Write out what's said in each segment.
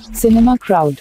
Cinema Crowd.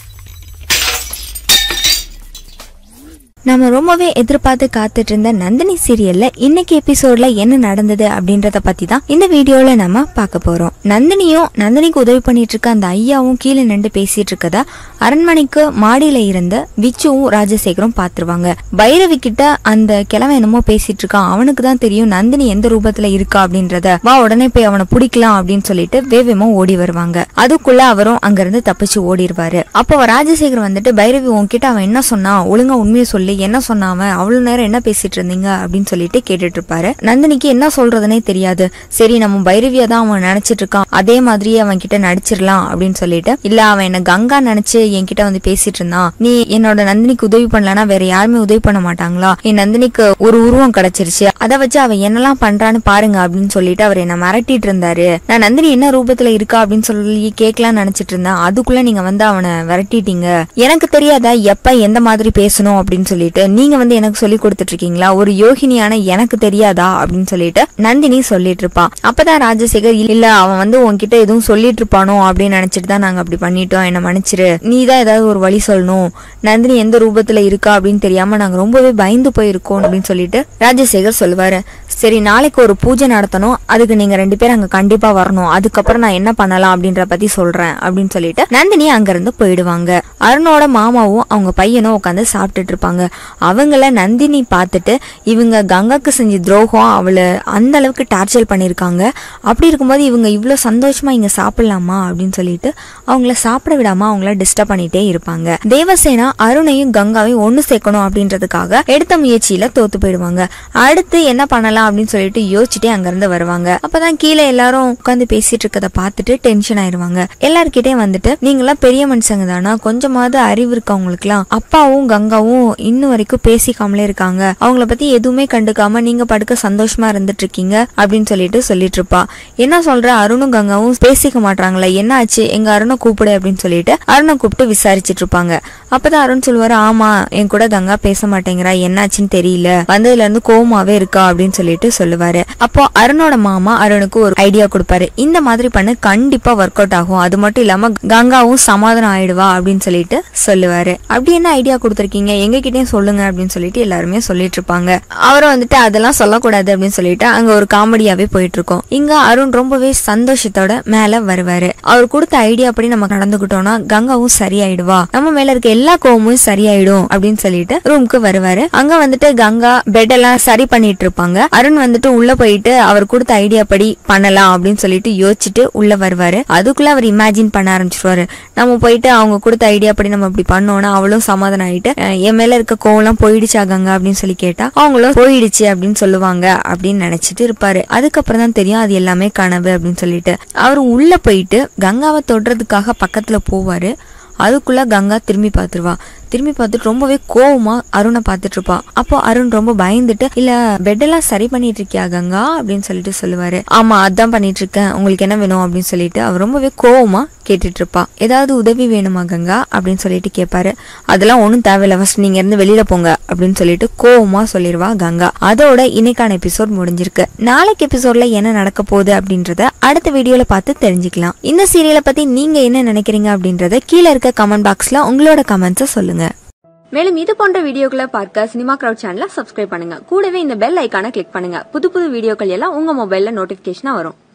நம்ம ரொம்பவே எதிர்பார்த்து காத்துட்டு இருந்த நந்தினி சீரியல்ல இன்னைக்கு எபிசோட்ல என்ன நடந்தது அப்படின்றத பத்தி தான் இந்த வீடியோல நம்ம பார்க்க போறோம் நந்தினியும் நந்தினிக்கு உதவி பண்ணிட்டு இருக்க அந்த ஐயாவும் கீழே நின்று பேசிட்டு இருக்கத அரண்மனைக்கு மாடியில இருந்த விச்சுவும் ராஜசேகரும் பாத்துருவாங்க பைரவி கிட்ட அந்த கிழவன் என்னமோ பேசிட்டு இருக்கான் அவனுக்கு தான் தெரியும் நந்தினி எந்த ரூபத்துல இருக்கா அப்படின்றத வா உடனே போய் அவனை பிடிக்கலாம் அப்படின்னு சொல்லிட்டு வேகமா ஓடி வருவாங்க அதுக்குள்ள அவரும் அங்கிருந்து தப்பிச்சு ஓடிடுவாரு அப்போ ராஜசேகர் வந்துட்டு பைரவி உன்கிட்ட அவன் என்ன சொன்னான் ஒழுங்கா உண்மையை சொல்லி என்ன சொன்னான் அவன் அவ்வளவு நேரம் என்ன பேசிட்டு இருந்தீங்க அப்படின்னு சொல்லிட்டு கேட்டுட்டு இருப்பாரு நந்தினிக்கு என்ன சொல்றதுனே தெரியாது சரி நம்ம பைரவியா தான் அவன் நினைச்சிட்டு இருக்கான் அதே மாதிரியே அவன் கிட்ட நடிச்சிடலாம் அப்படின்னு சொல்லிட்டு இல்ல அவன் என்ன கங்கா நினைச்சு என்கிட்ட வந்து பேசிட்டு இருந்தான் நீ என்னோட நந்தினிக்கு உதவி பண்ணலனா வேற யாருமே உதவி பண்ண மாட்டாங்களா என் நந்தினிக்கு ஒரு உருவம் கிடைச்சிருச்சு அதை வச்சு அவன் என்னெல்லாம் பண்றான்னு பாருங்க அப்படின்னு சொல்லிட்டு அவர் என்ன மிரட்டிட்டு இருந்தாரு நான் நந்தினி என்ன ரூபத்துல இருக்கா அப்படின்னு சொல்லி கேட்கலாம்னு நினைச்சிட்டு இருந்தேன் அதுக்குள்ள நீங்க வந்து அவனை விரட்டிட்டீங்க எனக்கு தெரியாதா எப்ப எந்த மாதிரி பேசணும் அப்படின்னு சொல்லிட்டு நீங்க வந்து எனக்கு சொல்லி கொடுத்துட்டு இருக்கீங்களா ஒரு யோகினியான எனக்கு தெரியாதா அப்படின்னு சொல்லிட்டு நந்தினி சொல்லிட்டு இருப்பா அப்பதான் ராஜசேகர் இல்ல அவன் வந்து உன்கிட்ட எதுவும் சொல்லிட்டு இருப்பானோ அப்படின்னு நினைச்சிட்டு தான் நாங்க அப்படி பண்ணிட்டோம் என்ன மன்னிச்சிரு நீ தான் ஏதாவது ஒரு வழி சொல்லணும் நந்தினி எந்த ரூபத்துல இருக்கா அப்படின்னு தெரியாம நாங்க ரொம்பவே பயந்து போயிருக்கோம் அப்படின்னு சொல்லிட்டு ராஜசேகர் சொல்லுவாரு சரி நாளைக்கு ஒரு பூஜை நடத்தணும் அதுக்கு நீங்க ரெண்டு பேரும் அங்க கண்டிப்பா வரணும் அதுக்கப்புறம் நான் என்ன பண்ணலாம் அப்படின்ற பத்தி சொல்றேன் அப்படின்னு சொல்லிட்டு நந்தினி அங்கிருந்து போயிடுவாங்க அருணோட மாமாவும் அவங்க பையனும் உட்காந்து சாப்பிட்டுட்டு இருப்பாங்க அவங்கள நந்தினி பார்த்துட்டு இவங்க கங்காக்கு செஞ்ச துரோகம் அவளை அந்த அளவுக்கு டார்ச்சர் பண்ணியிருக்காங்க அப்படி இருக்கும்போது இவங்க இவ்வளோ சந்தோஷமா இங்க சாப்பிடலாமா அப்படின்னு சொல்லிட்டு அவங்கள சாப்பிட விடாம அவங்கள டிஸ்டர்ப் பண்ணிட்டே இருப்பாங்க தேவசேனா அருணையும் கங்காவையும் ஒன்று சேர்க்கணும் அப்படின்றதுக்காக எடுத்த முயற்சியில தோத்து போயிடுவாங்க அடுத்து என்ன பண்ணலாம் அப்படின்னு சொல்லிட்டு யோசிச்சுட்டே அங்கிருந்து வருவாங்க அப்பதான் கீழே எல்லாரும் உட்காந்து பேசிட்டு இருக்கத பார்த்துட்டு டென்ஷன் ஆயிருவாங்க எல்லார்கிட்டயும் வந்துட்டு நீங்களாம் பெரிய மனுஷங்க தானா கொஞ்சமாவது அறிவு இருக்கு அவங்களுக்குலாம் அப்பாவும் கங்காவும் இன்னும் வரைக்கும் பேசிக்காமலே இருக்காங்க அவங்கள பத்தி எதுவுமே கண்டுக்காம நீங்க படுக்க சந்தோஷமா இருந்துட்டு இருக்கீங்க அப்படின்னு சொல்லிட்டு சொல்லிட்டு இருப்பா என்ன சொல்ற அருணும் கங்காவும் பேசிக்க மாட்டாங்களா என்ன ஆச்சு எங்க அருணை கூப்பிடு அப்படின்னு சொல்லிட்டு அருணை கூப்பிட்டு விசாரிச்சிட்டு இருப்பாங்க அப்பதான் அருண் சொல்லுவாரு ஆமா என் கூட கங்கா பேச மாட்டேங்கிறா என்னாச்சுன்னு தெரியல வந்ததுல இருந்து கோவமாவே இருக்கா அப்படின்னு சொல்லிட்டு சொல்லுவாரு அப்போ அருணோட மாமா அருணுக்கு ஒரு ஐடியா கொடுப்பாரு இந்த மாதிரி பண்ணு கண்டிப்பா ஒர்க் அவுட் ஆகும் அது மட்டும் இல்லாம கங்காவும் சமாதானம் ஆயிடுவா அப்படின்னு சொல்லிட்டு சொல்லுவாரு அப்படி என்ன ஐடியா கொடுத்துருக்கீங்க எங்க கிட்டயும் சொல்லுங்க அப்படின்னு சொல்லிட்டு எல்லாருமே சொல்லிட்டு இருப்பாங்க அவரும் வந்துட்டு அதெல்லாம் சொல்லக்கூடாது அப்படின்னு சொல்லிட்டு அங்க ஒரு காமெடியாவே போயிட்டு இருக்கோம் இங்க அருண் ரொம்பவே சந்தோஷத்தோட மேல வருவாரு அவர் கொடுத்த ஐடியா படி நம்ம நடந்துகிட்டோம்னா கங்காவும் சரியாயிடுவா நம்ம மேல இருக்க எல்லா கோவமும் சரியாயிடும் அப்படின்னு சொல்லிட்டு ரூமுக்கு வருவாரு அங்க வந்துட்டு கங்கா பெட் எல்லாம் சரி பண்ணிட்டு இருப்பாங்க அருண் வந்துட்டு உள்ள போயிட்டு அவர் கொடுத்த ஐடியா படி பண்ணலாம் அப்படின்னு சொல்லிட்டு யோசிச்சுட்டு உள்ள வருவாரு அதுக்குள்ள அவர் இமேஜின் பண்ண ஆரம்பிச்சிருவாரு நம்ம போயிட்டு அவங்க கொடுத்த ஐடியா படி நம்ம இப்படி பண்ணோம்னா அவளும் சமாதானம் ஆயிட்டு "அஹ், என் மேல இருக்க கோவம்லாம் போயிடுச்சா கங்கா அப்படின்னு சொல்லி கேட்டா அவங்களும் போயிடுச்சு அப்படின்னு சொல்லுவாங்க அப்படின்னு நினைச்சிட்டு இருப்பாரு அதுக்கப்புறம் தான் தெரியும் அது எல்லாமே கனவு அப்படின்னு சொல்லிட்டு அவர் உள்ள போயிட்டு கங்காவை தொடுறதுக்காக பக்கத்துல போவாரு அதுக்குள்ள கங்கா திரும்பி பார்த்துருவா திரும்பி பார்த்துட்டு ரொம்பவே கோவமா அருணை பார்த்துட்டு இருப்பா அப்போ அருண் ரொம்ப பயந்துட்டு இல்ல பெட்டெல்லாம் சரி பண்ணிட்டு இருக்கியா கங்கா அப்படின்னு சொல்லிட்டு சொல்லுவாரு ஆமா அதான் பண்ணிட்டு இருக்கேன் உங்களுக்கு என்ன வேணும் அப்படின்னு சொல்லிட்டு அவர் ரொம்பவே கோவமா கேட்டுட்டு இருப்பா ஏதாவது உதவி வேணுமா கங்கா அப்படின்னு சொல்லிட்டு கேட்பாரு அதெல்லாம் ஒன்றும் தேவையில்ல ஃபர்ஸ்ட் நீங்க இருந்து வெளியில போங்க அப்படின்னு சொல்லிட்டு கோவமா சொல்லிடுவா கங்கா அதோட இன்னைக்கான எபிசோட் முடிஞ்சிருக்கு நாளைக்கு எபிசோட்ல என்ன நடக்க போகுது அப்படின்றத அடுத்த வீடியோல பார்த்து தெரிஞ்சுக்கலாம் இந்த சீரியலை பத்தி நீங்க என்ன நினைக்கிறீங்க அப்படின்றத கீழே இருக்க கமெண்ட் பாக்ஸ்ல உங்களோட கமெண்ட்ஸை சொல்லுங்க மேலும் இது போன்ற வீடியோக்களை பார்க்க சினிமா கிரவுட் சேனலை சப்ஸ்கிரைப் பண்ணுங்க கூடவே இந்த பெல் ஐக்கானை கிளிக் பண்ணுங்க புது புது வீடியோக்கள் எல்லாம் உங்க மொபைல்ல நோட்டிபிகேஷனா வரும்